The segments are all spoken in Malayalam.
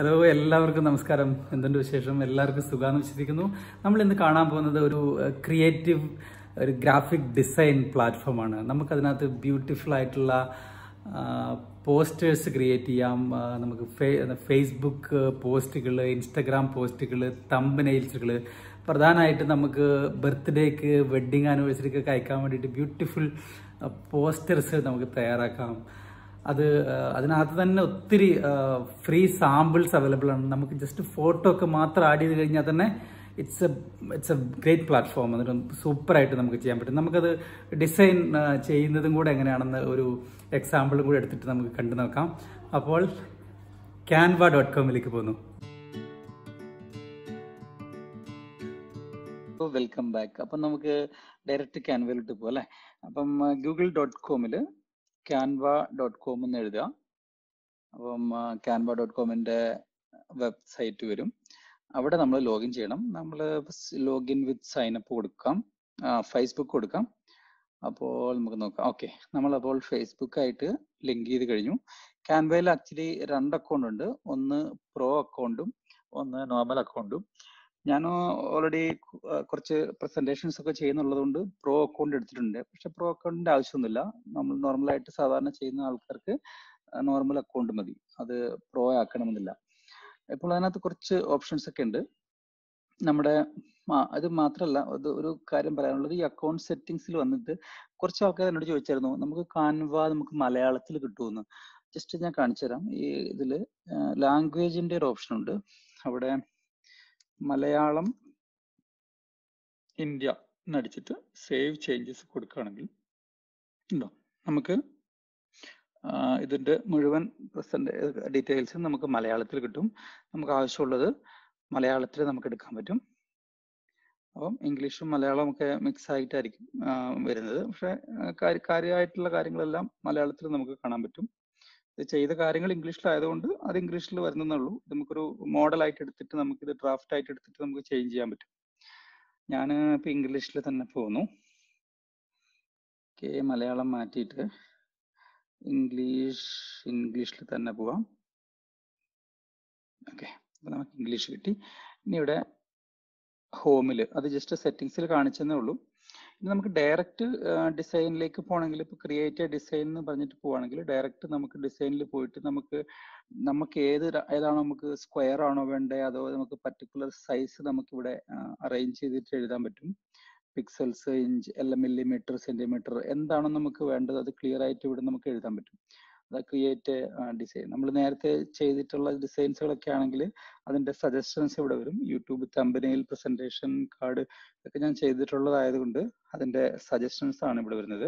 ഹലോ എല്ലാവർക്കും നമസ്കാരം എന്തുണ്ട് വിശേഷം എല്ലാവർക്കും സുഖാന്ന് വിശ്വസിക്കുന്നു നമ്മൾ ഇന്ന് കാണാൻ പോകുന്നത് ഒരു ക്രിയേറ്റീവ് ഒരു ഗ്രാഫിക് ഡിസൈൻ പ്ലാറ്റ്ഫോമാണ് നമുക്കതിനകത്ത് ബ്യൂട്ടിഫുൾ ആയിട്ടുള്ള പോസ്റ്റേഴ്സ് ക്രിയേറ്റ് ചെയ്യാം ആ, നമുക്ക് ഫേസ്ബുക്ക് പോസ്റ്റുകൾ ഇൻസ്റ്റഗ്രാം പോസ്റ്റുകൾ തമ്പ് നെയിൽസുകൾ പ്രധാനമായിട്ട് നമുക്ക് ബർത്ത്ഡേക്ക് വെഡ്ഡിങ് ആനിവേഴ്സറിക്കൊക്കെ അയക്കാൻ വേണ്ടിയിട്ട് ബ്യൂട്ടിഫുൾ പോസ്റ്റേഴ്സ് നമുക്ക് തയ്യാറാക്കാം അത് ആ, അതിനകത്ത് തന്നെ ഒത്തിരി ഫ്രീ സാമ്പിൾസ് അവൈലബിൾ ആണ് നമുക്ക് ജസ്റ്റ് ഫോട്ടോ ഒക്കെ മാത്രം ആഡ് ചെയ്ത് കഴിഞ്ഞാൽ തന്നെ it's a it's a great platform അതിന് സൂപ്പറായിട്ട് നമുക്ക് ചെയ്യാൻ പറ്റും നമുക്കത് ഡിസൈൻ ചെയ്യുന്നതും കൂടെ എങ്ങനെയാണെന്ന് ഒരു എക്സാമ്പിളും കൂടെ എടുത്തിട്ട് നമുക്ക് കണ്ടു നോക്കാം അപ്പോൾ ക്യാൻവ ഡോട്ട് കോമിലേക്ക് പോകുന്നു വെൽക്കം ബാക്ക് അപ്പം നമുക്ക് ഡയറക്റ്റ് ക്യാൻവയിലോട്ട് പോകാം അല്ലേ അപ്പം ഗൂഗിൾ ഡോട്ട് കോമിൽ ക്യാൻവ ഡോട്ട് കോം എന്ന് എഴുതുക അപ്പം ക്യാൻവ ഡോട്ട് കോമിൻ്റെ വെബ്സൈറ്റ് വരും അവിടെ നമ്മൾ ലോഗിൻ ചെയ്യണം നമ്മൾ ലോഗിൻ വിത്ത് സൈൻ അപ്പ് കൊടുക്കാം ഫേസ്ബുക്ക് കൊടുക്കാം അപ്പോൾ നമുക്ക് നോക്കാം ഓക്കെ നമ്മളപ്പോൾ ഫേസ്ബുക്ക് ആയിട്ട് ലിങ്ക് ചെയ്ത് കഴിഞ്ഞു ക്യാൻവയിൽ ആക്ച്വലി രണ്ട് അക്കൗണ്ട് ഉണ്ട് ഒന്ന് പ്രോ അക്കൗണ്ടും ഒന്ന് നോർമൽ അക്കൗണ്ടും ഞാൻ ഓൾറെഡി കുറച്ച് പ്രസന്റേഷൻസ് ഒക്കെ ചെയ്യുന്നുള്ളത് കൊണ്ട് പ്രോ അക്കൗണ്ട് എടുത്തിട്ടുണ്ട് പക്ഷെ പ്രോ അക്കൗണ്ടിന്റെ ആവശ്യമൊന്നുമില്ല നമ്മൾ നോർമലായിട്ട് സാധാരണ ചെയ്യുന്ന ആൾക്കാർക്ക് നോർമൽ അക്കൗണ്ട് മതി അത് പ്രോ ആക്കണമെന്നില്ല ഇപ്പോൾ അതിനകത്ത് കുറച്ച് ഓപ്ഷൻസ് ഒക്കെ ഉണ്ട് നമ്മുടെ ആ, അത് മാത്രമല്ല അത് ഒരു കാര്യം പറയാനുള്ളത് ഈ അക്കൗണ്ട് സെറ്റിംഗ്സിൽ വന്നിട്ട് കുറച്ച് ആൾക്കാർ എന്നോട് ചോദിച്ചായിരുന്നു നമുക്ക് കാൻവ നമുക്ക് മലയാളത്തിൽ കിട്ടുമെന്ന് ജസ്റ്റ് ഞാൻ കാണിച്ചു തരാം ഈ ഇതിൽ ലാംഗ്വേജിന്റെ ഒരു ഓപ്ഷൻ ഉണ്ട് അവിടെ മലയാളം ഇന്ത്യ എന്നടിച്ചിട്ട് സേവ് ചേഞ്ചസ് കൊടുക്കുകയാണെങ്കിൽ ഉണ്ടോ നമുക്ക് ആ, ഇതിന്റെ മുഴുവൻ പ്രസന്റ് ഡീറ്റെയിൽസ് നമുക്ക് മലയാളത്തിൽ കിട്ടും നമുക്ക് ആവശ്യമുള്ളത് മലയാളത്തിൽ നമുക്ക് എടുക്കാൻ പറ്റും അപ്പം ഇംഗ്ലീഷും മലയാളവും ഒക്കെ മിക്സ് ആയിട്ടായിരിക്കും ആ, വരുന്നത് പക്ഷെ ആ, കാര്യ- കാര്യമായിട്ടുള്ള കാര്യങ്ങളെല്ലാം മലയാളത്തിൽ നമുക്ക് കാണാൻ പറ്റും ഇത് ചെയ്ത കാര്യങ്ങൾ ഇംഗ്ലീഷിലായതുകൊണ്ട് അത് ഇംഗ്ലീഷിൽ വരുന്നുള്ളൂ നമുക്കൊരു മോഡലായിട്ട് എടുത്തിട്ട് നമുക്കിത് ഡ്രാഫ്റ്റ് ആയിട്ട് എടുത്തിട്ട് നമുക്ക് ചേഞ്ച് ചെയ്യാൻ പറ്റും ഞാൻ ഇപ്പൊ ഇംഗ്ലീഷിൽ തന്നെ പോകുന്നു ഓക്കെ മലയാളം മാറ്റിയിട്ട് ഇംഗ്ലീഷ് ഇംഗ്ലീഷിൽ തന്നെ പോവാം ഓക്കെ അപ്പൊ നമുക്ക് ഇംഗ്ലീഷ് കിട്ടി ഇനി ഇവിടെ ഹോമിൽ അത് ജസ്റ്റ് സെറ്റിങ്സിൽ കാണിച്ചെന്നേ ഉള്ളൂ ഇനി നമുക്ക് ഡയറക്റ്റ് ഡിസൈനിലേക്ക് പോകണമെങ്കിൽ ഇപ്പൊ ക്രിയേറ്റ് ഡിസൈൻ എന്ന് പറഞ്ഞിട്ട് പോവാണെങ്കിൽ ഡയറക്റ്റ് നമുക്ക് ഡിസൈനിൽ പോയിട്ട് നമുക്ക് നമുക്ക് ഏത് ര- ഏതാണോ നമുക്ക് സ്ക്വയർ ആണോ വേണ്ടേ അതോ നമുക്ക് പർട്ടിക്കുലർ സൈസ് നമുക്ക് ഇവിടെ അറേഞ്ച് ചെയ്തിട്ട് എഴുതാൻ പറ്റും പിക്സൽസ് ഇഞ്ച് അല്ല മില്ലിമീറ്റർ സെന്റിമീറ്റർ എന്താണോ നമുക്ക് വേണ്ടത് അത് ക്ലിയർ ആയിട്ട് ഇവിടെ നമുക്ക് എഴുതാൻ പറ്റും അത് ക്രിയേറ്റ് ഡിസൈൻ നമ്മൾ നേരത്തെ ചെയ്തിട്ടുള്ള ഡിസൈൻസുകളൊക്കെ ആണെങ്കിൽ അതിന്റെ സജഷൻസ് ഇവിടെ വരും യൂട്യൂബ് തമ്പനയിൽ പ്രസന്റേഷൻ കാർഡ് ഒക്കെ ഞാൻ ചെയ്തിട്ടുള്ളതായതുകൊണ്ട് അതിന്റെ സജഷൻസ് ആണ് ഇവിടെ വരുന്നത്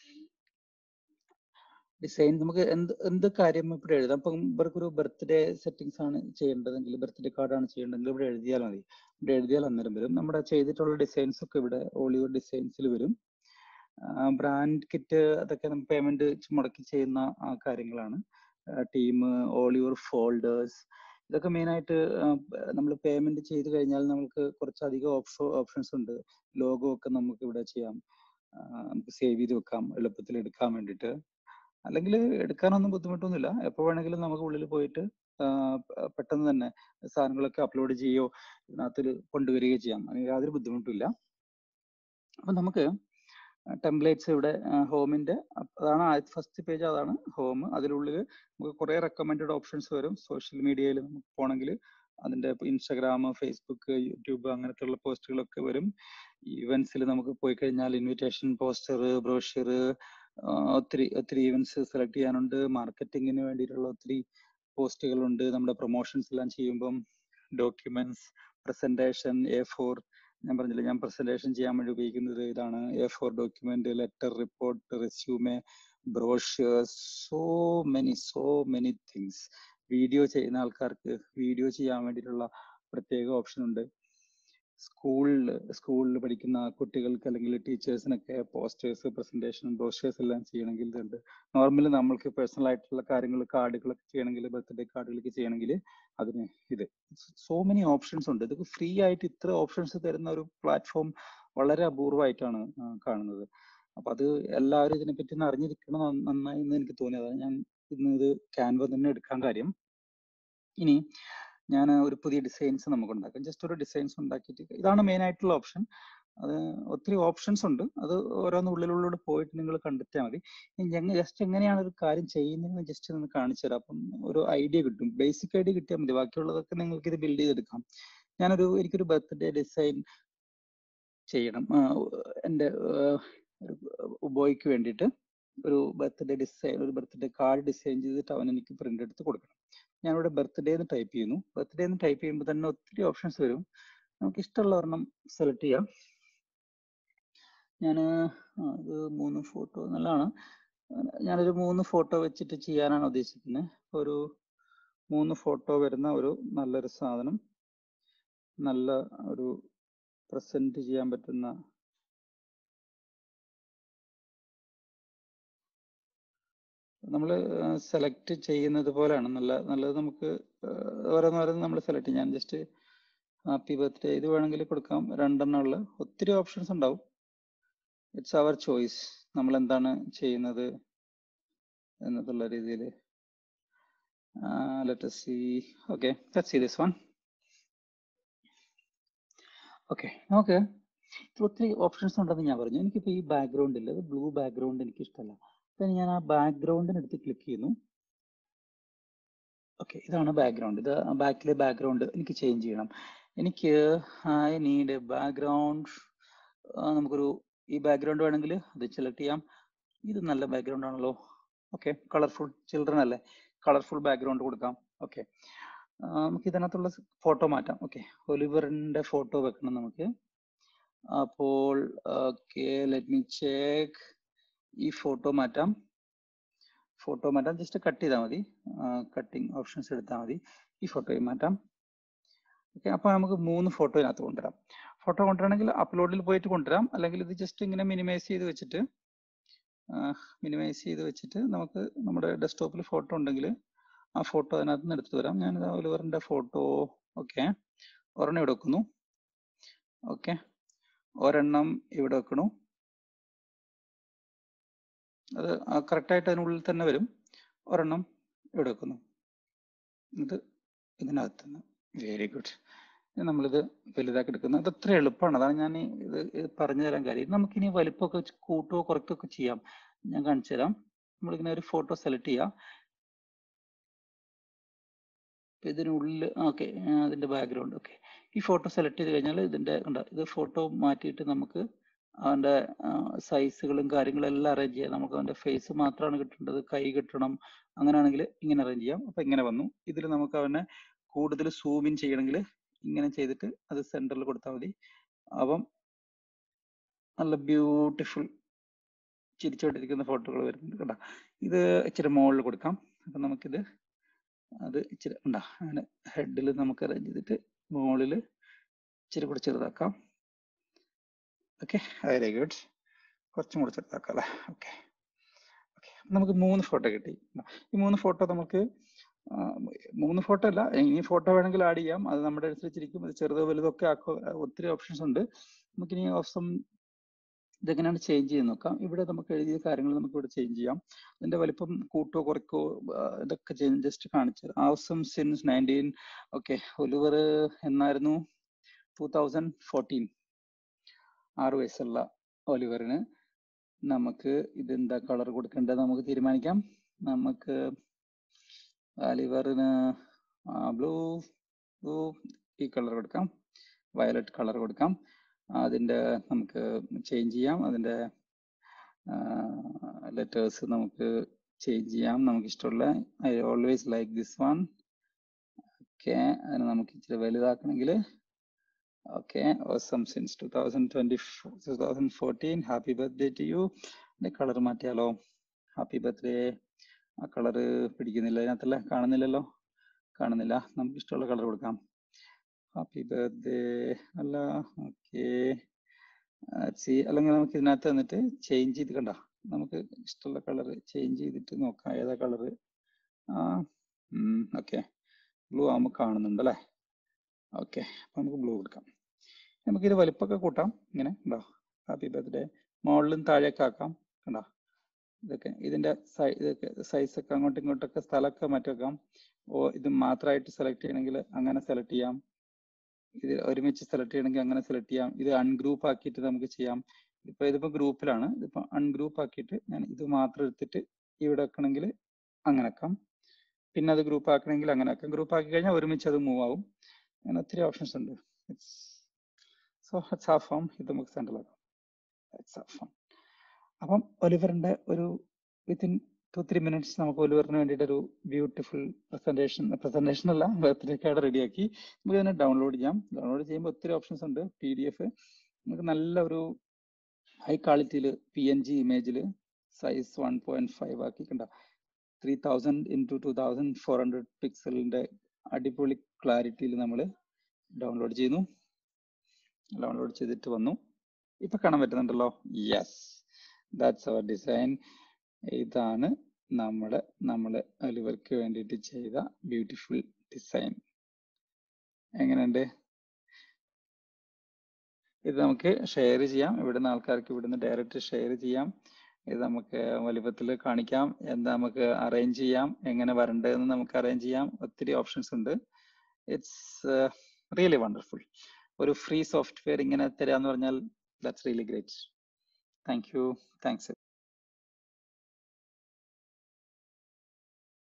ഡിസൈൻ നമുക്ക് എന്ത് എന്ത് കാര്യം ഇവിടെ എഴുതാം ഇപ്പം ഇവർക്കൊരു ബർത്ത്ഡേ സെറ്റിംഗ്സ് ആണ് ചെയ്യേണ്ടതെങ്കിൽ ബർത്ത്ഡേ കാർഡാണ് ചെയ്യേണ്ടതെങ്കിൽ ഇവിടെ എഴുതിയാൽ മതി ഇവിടെ എഴുതിയാൽ അന്നേരം വരും നമ്മുടെ ചെയ്തിട്ടുള്ള ഡിസൈൻസ് ഒക്കെ ഇവിടെ ഓളിവുർ ഡിസൈൻസിൽ വരും ബ്രാൻഡ് കിറ്റ് അതൊക്കെ നമ്മൾ പേയ്മെന്റ് മുടക്കി ചെയ്യുന്ന ആ കാര്യങ്ങളാണ് ടീം ഓളിവുർ ഫോൾഡേഴ്സ് ഇതൊക്കെ മെയിൻ ആയിട്ട് നമ്മൾ പേയ്മെന്റ് ചെയ്ത് കഴിഞ്ഞാൽ നമുക്ക് കുറച്ചധികം ഓപ്ഷൻസ് ഉണ്ട് ലോഗോ ഒക്കെ നമുക്ക് ഇവിടെ ചെയ്യാം ആ, നമുക്ക് സേവ് ചെയ്ത് വെക്കാം എളുപ്പത്തിൽ എടുക്കാൻ വേണ്ടിയിട്ട് അല്ലെങ്കിൽ എടുക്കാനൊന്നും ബുദ്ധിമുട്ടൊന്നുമില്ല എപ്പോൾ വേണമെങ്കിലും നമുക്ക് ഉള്ളിൽ പോയിട്ട് ആ, പ- പെട്ടെന്ന് തന്നെ സാധനങ്ങളൊക്കെ അപ്ലോഡ് ചെയ്യുകയോ ഇതിനകത്തിൽ കൊണ്ടുവരികയോ ചെയ്യാം അതിന് യാതൊരു ബുദ്ധിമുട്ടില്ല അപ്പൊ നമുക്ക് ടെംപ്ലേറ്റ്സ് ഇവിടെ ഹോമിന്റെ അതാണ് ഫസ്റ്റ് പേജ് അതാണ് ഹോം അതിനുള്ളിൽ നമുക്ക് കുറെ റെക്കമെൻഡഡ് ഓപ്ഷൻസ് വരും സോഷ്യൽ മീഡിയയിൽ നമുക്ക് പോകണമെങ്കിൽ അതിന്റെ ഇൻസ്റ്റാഗ്രാം ഫേസ്ബുക്ക് യൂട്യൂബ് അങ്ങനത്തെ പോസ്റ്റുകളൊക്കെ വരും ഈവൻസിൽ നമുക്ക് പോയി കഴിഞ്ഞാൽ ഇൻവിറ്റേഷൻ പോസ്റ്റർ ബ്രോഷർ ഒത്തിരി ഒത്തിരി ഈവൻസ് സെലക്ട് ചെയ്യാനുണ്ട് മാർക്കറ്റിങ്ങിന് വേണ്ടിയിട്ടുള്ള ഒത്തിരി പോസ്റ്റുകളുണ്ട് നമ്മുടെ പ്രൊമോഷൻസ് എല്ലാം ചെയ്യുമ്പം ഡോക്യുമെന്റ്സ് പ്രസന്റേഷൻ എ ഫോർ ഞാൻ പറഞ്ഞില്ല ഞാൻ പ്രസന്റേഷൻ ചെയ്യാൻ വേണ്ടി ഉപയോഗിക്കുന്നത് ഇതാണ് A four document letter report resume brochures so many so many things video ചെയ്യുന്ന ആൾക്കാർക്ക് വീഡിയോ ചെയ്യാൻ വേണ്ടിയിട്ടുള്ള പ്രത്യേക ഓപ്ഷൻ ഉണ്ട് സ്കൂളിൽ സ്കൂളിൽ പഠിക്കുന്ന കുട്ടികൾക്ക് അല്ലെങ്കിൽ ടീച്ചേഴ്സിനൊക്കെ പോസ്റ്റേഴ്സ് പ്രസന്റേഷൻ ബ്രോഷേഴ്സ് എല്ലാം ചെയ്യണമെങ്കിൽ ഇതുണ്ട് നോർമലി നമ്മൾക്ക് പേഴ്സണൽ ആയിട്ടുള്ള കാര്യങ്ങൾ കാർഡുകളൊക്കെ ചെയ്യണമെങ്കിൽ ബർത്ത്ഡേ കാർഡുകളൊക്കെ ചെയ്യണമെങ്കിൽ അതിന് ഇത് സോ മെനി ഓപ്ഷൻസ് ഉണ്ട് ഇതൊക്കെ ഫ്രീ ആയിട്ട് ഇത്ര ഓപ്ഷൻസ് തരുന്ന ഒരു പ്ലാറ്റ്ഫോം വളരെ അപൂർവമായിട്ടാണ് ആ, കാണുന്നത് അപ്പൊ അത് എല്ലാവരും ഇതിനെപ്പറ്റി ഒന്ന് അറിഞ്ഞിരിക്കണം നന്ന- നന്നായി എന്ന് എനിക്ക് തോന്നി അതാണ് ഞാൻ ഇന്ന് ഇത് ക്യാൻവ തന്നെ എടുക്കാൻ കാര്യം ഇനി ഞാൻ ഒരു പുതിയ ഡിസൈൻസ് നമുക്ക് ഉണ്ടാക്കാം ജസ്റ്റ് ഒരു ഡിസൈൻസ് ഉണ്ടാക്കിയിട്ട് ഇതാണ് മെയിൻ ആയിട്ടുള്ള ഓപ്ഷൻ അത് ഒത്തിരി ഓപ്ഷൻസ് ഉണ്ട് അത് ഓരോന്ന് ഉള്ളിലുള്ളിലൂടെ പോയിട്ട് നിങ്ങൾ കണ്ടെത്തിയാൽ മതി ജസ്റ്റ് എങ്ങനെയാണ് ഒരു കാര്യം ചെയ്യുന്നതെന്ന് ജസ്റ്റ് ഒന്ന് കാണിച്ചു തരാം അപ്പം ഒരു ഐഡിയ കിട്ടും ബേസിക് ഐഡിയ കിട്ടിയാൽ മതി ബാക്കിയുള്ളതൊക്കെ നിങ്ങൾക്ക് ഇത് ബിൽഡ് ചെയ്തെടുക്കാം ഞാനൊരു എനിക്കൊരു ബർത്ത്ഡേ ഡിസൈൻ ചെയ്യണം എൻ്റെ ബോയ്ക്ക് വേണ്ടിയിട്ട് ഒരു ബർത്ത്ഡേ ഡിസൈൻ ഒരു ബർത്ത്ഡേ കാർഡ് ഡിസൈൻ ചെയ്തിട്ട് അവൻ എനിക്ക് പ്രിന്റ് എടുത്ത് കൊടുക്കണം ഞാനിവിടെ ബർത്ത്ഡേ എന്ന് ടൈപ്പ് ചെയ്യുന്നു ബർത്ത്ഡേ എന്ന് ടൈപ്പ് ചെയ്യുമ്പോൾ തന്നെ ഒത്തിരി ഓപ്ഷൻസ് വരും നമുക്ക് ഇഷ്ടമുള്ള ഒരെണ്ണം സെലക്ട് ചെയ്യാം ഞാൻ ഇത് മൂന്ന് ഫോട്ടോ നല്ലതാണ് ഞാനൊരു മൂന്ന് ഫോട്ടോ വെച്ചിട്ട് ചെയ്യാനാണ് ഉദ്ദേശിക്കുന്നത് ഒരു മൂന്ന് ഫോട്ടോ വരുന്ന ഒരു നല്ലൊരു സാധനം നല്ല ഒരു പ്രസന്റ് ചെയ്യാൻ പറ്റുന്ന നമ്മൾ സെലക്ട് ചെയ്യുന്നത് പോലെയാണ് നല്ല നല്ലത് നമുക്ക് ഓരോന്നോരോന്ന് നമ്മൾ സെലക്ട് ചെയ്യാം ഞാൻ ജസ്റ്റ് ഹാപ്പി ബർത്ത്ഡേ ഇത് വേണമെങ്കിൽ കൊടുക്കാം രണ്ടെണ്ണം ഉള്ള ഒത്തിരി ഓപ്ഷൻസ് ഉണ്ടാവും ഇറ്റ്സ് അവർ ചോയ്സ് നമ്മൾ എന്താണ് ചെയ്യുന്നത് എന്നതുള്ള രീതിയിൽ let see okay let see this one okay നമുക്ക് ഒത്തിരി ഓപ്ഷൻസ് ഉണ്ടെന്ന് ഞാൻ പറഞ്ഞു എനിക്കിപ്പോൾ ഈ ബാക്ക്ഗ്രൗണ്ട് ഇല്ല അത് ബ്ലൂ ബാക്ക്ഗ്രൗണ്ട് എനിക്ക് ഇഷ്ടമല്ല അപ്പം ഞാൻ ആ ബാക്ക്ഗ്രൗണ്ടിനെടുത്ത് ക്ലിക്ക് ചെയ്യുന്നു ഓക്കെ ഇതാണ് ബാക്ക്ഗ്രൗണ്ട് ഇത് ബാക്കിലെ ബാക്ക്ഗ്രൗണ്ട് എനിക്ക് ചേഞ്ച് ചെയ്യണം എനിക്ക് ഐ നീഡ് എ ബാക്ക്ഗ്രൗണ്ട് നമുക്കൊരു ഈ ബാക്ക്ഗ്രൗണ്ട് വേണമെങ്കിൽ അത് സെലക്ട് ചെയ്യാം ഇത് നല്ല ബാക്ക്ഗ്രൗണ്ട് ആണല്ലോ ഓക്കെ കളർഫുൾ ചിൽഡ്രൻ അല്ലേ കളർഫുൾ ബാക്ക്ഗ്രൗണ്ട് കൊടുക്കാം ഓക്കെ നമുക്ക് ഇതിനകത്തുള്ള ഫോട്ടോ മാറ്റാം ഓക്കെ ഒലിവറിന്റെ ഫോട്ടോ വെക്കണം നമുക്ക് അപ്പോൾ ഓക്കെ ലെറ്റ് മീ ചെക്ക് ഈ ഫോട്ടോ മാറ്റാം ഫോട്ടോ മാറ്റാം ജസ്റ്റ് കട്ട് ചെയ്താൽ മതി കട്ടിങ് ഓപ്ഷൻസ് എടുത്താൽ മതി ഈ ഫോട്ടോയും മാറ്റാം ഓക്കെ അപ്പോൾ നമുക്ക് മൂന്ന് ഫോട്ടോ ഇതിനകത്ത് കൊണ്ടുവരാം ഫോട്ടോ കൊണ്ടുവരണമെങ്കിൽ അപ്ലോഡിൽ പോയിട്ട് കൊണ്ടുവരാം അല്ലെങ്കിൽ ഇത് ജസ്റ്റ് ഇങ്ങനെ മിനിമൈസ് ചെയ്ത് വെച്ചിട്ട് മിനിമൈസ് ചെയ്ത് വെച്ചിട്ട് നമുക്ക് നമ്മുടെ ഡെസ്ക്ടോപ്പിൽ ഫോട്ടോ ഉണ്ടെങ്കിൽ ആ ഫോട്ടോ അതിനകത്ത് നിന്ന് എടുത്തു വരാം ഞാൻ ഒലിവറിന്റെ ഫോട്ടോ ഓക്കെ ഒരെണ്ണം ഇവിടെ വെക്കുന്നു ഓക്കെ ഒരെണ്ണം ഇവിടെ വെക്കണു അത് കറക്റ്റായിട്ട് അതിനുള്ളിൽ തന്നെ വരും ഒരെണ്ണം ഇവിടെ വെക്കുന്നു ഇത് ഇതിനകത്ത് നിന്ന് വെരി ഗുഡ് നമ്മളിത് വലുതാക്കി എടുക്കുന്നത് അത് അത്ര എളുപ്പമാണ് അതാണ് ഞാൻ ഇത് പറഞ്ഞു തരാൻ കാര്യം നമുക്കിനി വലിപ്പമൊക്കെ കൂട്ടുകയോ കുറയ്ക്കുകയൊക്കെ ചെയ്യാം ഞാൻ കാണിച്ചു തരാം നമ്മളിങ്ങനെ ഒരു ഫോട്ടോ സെലക്ട് ചെയ്യാം ഇതിനുള്ളിൽ ഓക്കെ അതിന്റെ ബാക്ക്ഗ്രൗണ്ട് ഓക്കെ ഈ ഫോട്ടോ സെലക്ട് ചെയ്ത് കഴിഞ്ഞാൽ ഇതിന്റെ ഉണ്ട് ഇത് ഫോട്ടോ മാറ്റിയിട്ട് നമുക്ക് അവന്റെ സൈസുകളും കാര്യങ്ങളും എല്ലാം അറേഞ്ച് ചെയ്യാം നമുക്ക് അവന്റെ ഫേസ് മാത്രമാണ് കിട്ടേണ്ടത് കൈ കിട്ടണം അങ്ങനെയാണെങ്കിൽ ഇങ്ങനെ അറേഞ്ച് ചെയ്യാം അപ്പൊ ഇങ്ങനെ വന്നു ഇതിൽ നമുക്ക് അവനെ കൂടുതൽ സൂം ഇൻ ചെയ്യണമെങ്കിൽ ഇങ്ങനെ ചെയ്തിട്ട് അത് സെന്ററിൽ കൊടുത്താൽ മതി അപ്പം നല്ല ബ്യൂട്ടിഫുൾ ചിരിച്ചോണ്ടിരിക്കുന്ന ഫോട്ടോകൾ വരുന്നുണ്ട് കേട്ടോ ഇത് ഇച്ചിരി മുകളിൽ കൊടുക്കാം അപ്പൊ നമുക്കിത് അത് ഇച്ചിരി ഉണ്ടാ അങ്ങനെ ഹെഡിൽ നമുക്ക് അറേഞ്ച് ചെയ്തിട്ട് മുകളിൽ ഇച്ചിരി കൂടി ചെറുതാക്കാം ഓക്കെ വെരി ഗുഡ് കുറച്ചും കൂടി ചെറുതാക്കാം അല്ലേ ഓക്കെ ഓക്കെ നമുക്ക് മൂന്ന് ഫോട്ടോ കിട്ടി ഈ മൂന്ന് ഫോട്ടോ നമുക്ക് മൂന്ന് ഫോട്ടോ അല്ല ഇനി ഫോട്ടോ വേണമെങ്കിൽ ആഡ് ചെയ്യാം അത് നമ്മുടെ അനുസരിച്ചിരിക്കും അത് ചെറുതോ വലുതോ ഒക്കെ ആക്കോ ഒത്തിരി ഓപ്ഷൻസ് ഉണ്ട് നമുക്കിനി ഓപ്ഷൻ ഇതെങ്ങനെയാണ് ചേഞ്ച് ചെയ്ത് നോക്കാം ഇവിടെ നമുക്ക് എഴുതിയ കാര്യങ്ങൾ നമുക്ക് ഇവിടെ ചേഞ്ച് ചെയ്യാം അതിന്റെ വലിപ്പം കൂട്ടോ കുറയ്ക്കോ ഇതൊക്കെ ജസ്റ്റ് കാണിച്ചു awesome since nineteen okay Oliver എന്നായിരുന്നു ടൂ തൗസൻഡ് ഫോർട്ടീൻ ആറ് വയസ്സുള്ള ഒലിവറിന് നമുക്ക് ഇതെന്താ കളർ കൊടുക്കേണ്ടത് നമുക്ക് തീരുമാനിക്കാം നമുക്ക് ഒലിവറിന് ബ്ലൂ ബ്ലൂ ഈ കളർ കൊടുക്കാം വയലറ്റ് കളർ കൊടുക്കാം അതിൻ്റെ നമുക്ക് ചേഞ്ച് ചെയ്യാം അതിൻ്റെ ലെറ്റേഴ്സ് നമുക്ക് ചേഞ്ച് ചെയ്യാം നമുക്ക് ഇഷ്ടമുള്ള I always like this one okay അതിന് നമുക്ക് ഇച്ചിരി വലുതാക്കണമെങ്കിൽ okay awesome since two thousand twenty two thousand fourteen happy birthday to you colour മാറ്റിയാലോ ഹാപ്പി ബർത്ത്ഡേ ആ കളറ് പിടിക്കുന്നില്ല അതിനകത്തല്ല കാണുന്നില്ലല്ലോ കാണുന്നില്ല നമുക്ക് ഇഷ്ടമുള്ള കളർ കൊടുക്കാം ഹാപ്പി ബർത്ത്ഡേ അല്ല ഓക്കെ സി അല്ലെങ്കിൽ നമുക്ക് ഇതിനകത്ത് വന്നിട്ട് ചേഞ്ച് ചെയ്ത് കണ്ട നമുക്ക് ഇഷ്ടമുള്ള കളർ ചേഞ്ച് ചെയ്തിട്ട് നോക്കാം ഏതാ കളറ് ആ ഓക്കെ ബ്ലൂ ആകുമ്പോൾ കാണുന്നുണ്ട് അല്ലേ ഓക്കെ അപ്പം നമുക്ക് ബ്ലൂ കൊടുക്കാം നമുക്കിത് വലിപ്പമൊക്കെ കൂട്ടാം ഇങ്ങനെ ഉണ്ടോ ഹാപ്പി ബർത്ത്ഡേ മുകളിലും താഴേക്ക് ആക്കാം കണ്ടോ ഇതൊക്കെ ഇതിന്റെ ഇതൊക്കെ സൈസ് ഒക്കെ അങ്ങോട്ടും ഇങ്ങോട്ടൊക്കെ സ്ഥലമൊക്കെ മാറ്റി വെക്കാം ഓ ഇത് മാത്രമായിട്ട് സെലക്ട് ചെയ്യണമെങ്കിൽ അങ്ങനെ സെലക്ട് ചെയ്യാം ഇത് ഒരുമിച്ച് സെലക്ട് ചെയ്യണമെങ്കിൽ അങ്ങനെ സെലക്ട് ചെയ്യാം ഇത് അൺഗ്രൂപ്പ് ആക്കിയിട്ട് നമുക്ക് ചെയ്യാം ഇപ്പൊ ഇതിപ്പോ ഗ്രൂപ്പിലാണ് ഇതിപ്പോ അൺഗ്രൂപ്പ് ആക്കിയിട്ട് ഞാൻ ഇത് മാത്രം എടുത്തിട്ട് ഇവിടെ വെക്കണമെങ്കിൽ അങ്ങനെ ആക്കാം പിന്നെ അത് ഗ്രൂപ്പ് ആക്കണമെങ്കിൽ അങ്ങനെ ആക്കാം ഗ്രൂപ്പ് ആക്കി കഴിഞ്ഞാൽ ഒരുമിച്ച് അത് മൂവ് ആവും അങ്ങനെ ഒത്തിരി ഓപ്ഷൻസ് ഉണ്ട് സോ ഇറ്റ്സ് ആ ഫോം ഇത് നമുക്ക് സെൻട്രൽ ആക്കാം ഇറ്റ്സ് ആ ഫോം അപ്പം ഒലിവറിന്റെ ഒരു വിത്തിൻ ടു ത്രീ മിനിറ്റ്സ് നമുക്ക് ഒലിവറിന് വേണ്ടിയിട്ട് ഒരു ബ്യൂട്ടിഫുൾ പ്രസന്റേഷൻ പ്രസന്റേഷൻ അല്ല ബർത്ത്ഡേ കാർഡ് റെഡിയാക്കി നമുക്ക് ഇതിനെ ഡൗൺലോഡ് ചെയ്യാം ഡൗൺലോഡ് ചെയ്യുമ്പോൾ ഒത്തിരി ഓപ്ഷൻസ് ഉണ്ട് പി ഡി എഫ് നമുക്ക് നല്ല ഒരു ഹൈ ക്വാളിറ്റിയിൽ പി എൻ ജി ഇമേജിൽ സൈസ് വൺ പോയിന്റ് ഫൈവ് ആക്കി കണ്ട three thousand into two thousand four hundred പിക്സലിന്റെ അടിപൊളി ക്ലാരിറ്റിയിൽ നമ്മൾ ഡൗൺലോഡ് ചെയ്യുന്നു ഡൗൺലോഡ് ചെയ്തിട്ട് വന്നു ഇപ്പൊ കാണാൻ പറ്റുന്നുണ്ടല്ലോ യെസ് ദാറ്റ്സ് അവർ ഡിസൈൻ ഇതാണ് നമ്മുടെ നമ്മൾ അലിവർക്ക് വേണ്ടിയിട്ട് ചെയ്ത ബ്യൂട്ടിഫുൾ ഡിസൈൻ എങ്ങനെയുണ്ട് ഇത് നമുക്ക് ഷെയർ ചെയ്യാം ഇവിടുന്ന് ആൾക്കാർക്ക് ഇവിടുന്ന് ഡയറക്റ്റ് ഷെയർ ചെയ്യാം ഇത് നമുക്ക് വലിപ്പത്തിൽ കാണിക്കാം എന്താ നമുക്ക് അറേഞ്ച് ചെയ്യാം എങ്ങനെ വരണ്ടതെന്ന് നമുക്ക് അറേഞ്ച് ചെയ്യാം ഒത്തിരി ഓപ്ഷൻസ് ഉണ്ട് ഇറ്റ്സ് റിയലി വണ്ടർഫുൾ ഒരു ഫ്രീ സോഫ്റ്റ്വെയർ ഇങ്ങനെ തരാന്ന് പറഞ്ഞാൽ that's really great thank you thanks